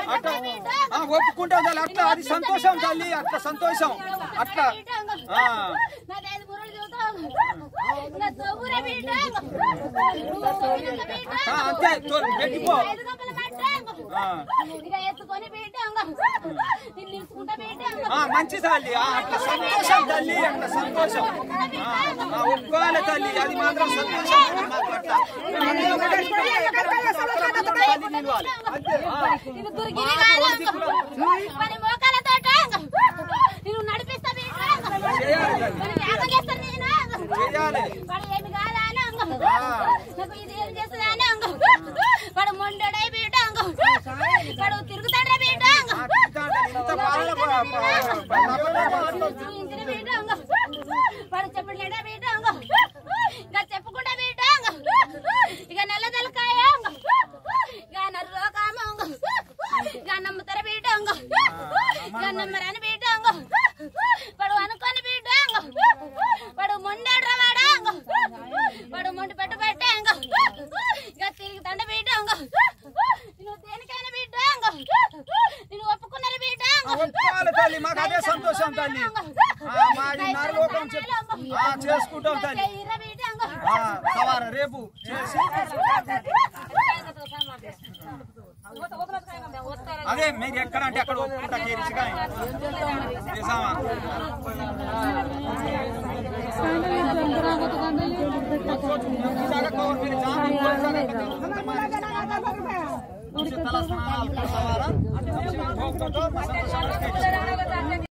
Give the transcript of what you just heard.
అట్లా ఆ, ఒప్పుకుంటాం తల్లి అట్లా అది సంతోషం తల్లి అట్లా సంతోషం అట్లా ఆ. నాదైదు మురళి చూద్దాం నా తోబురే బిడ్డ నువ్వు తోబురే బిడ్డ ఆ, అంతే తో- పెట్టిపో ఐదు గంపల బట్ట ఆ. ఇక ఎత్తుకొని బిడ్డ నిన్ను నిలుచుకుంటా బిడ్డ ఆ, మంచి తల్లి ఆ, అట్లా సంతోషం తల్లి అట్లా సంతోషం ఆ, ఆ, ఒప్పుకోవాలి తల్లి అది మాత్రం సంతోషం మాకు అట్లా. తల్లి నిలవాలి. అంతే. ఆ. నిన్ను దుర్గిరి మరి మోకాలతో నిన్ను నడిపిస్తా బిడ్డ చేయాలి తల్లి. మరి త్యాగం చేస్తాను నేను చేయాలి వాడు ఏమి కాదా అని ఆ. నాకు ఇది ఏం చేస్తుందా అని వాడు మొండడై బిడ్డ వాడు తిరుగుతాడే బిడ్డ ఆ, తింటాడు. ఇంత బాధలు ప- ప- ప- ప- ఇంటిని బిడ్డ వాడు చెప్పలేడా బిడ్డ ఇక చెప్పకుండా బిడ్డ ఇక నెల తలకాయ ఇక నర్రోకామ ఇక నమ్ముతార బిడ్డ ఇక నమ్మరని బిడ్డ వాడు అనుకోని బిడ్డ వాడు మొండాడు వాడా వాడు మొండి పెట్టు పెట్టే ఇక తిరిగి తండ బిడ్డ నువ్వు దేనికైనా బిడ్డ నేను ఒప్పుకున్నది బిడ్డ ఆ, ఒప్పుకోవాలి తల్లి మాకు అదే సంతోషం తల్లి ఆ, మాది నరలోకం చెప్పు ఆ, చేసుకుంటాం తల్లి చెయ్యిరా బిడ్డ ఆ, సవార రేపు చేసి అదే మీరు ఎక్కడ అంటే అక్కడ ఒప్పుకుంటా కేరిచిగా నిజామా తల స్నానాలు సవారా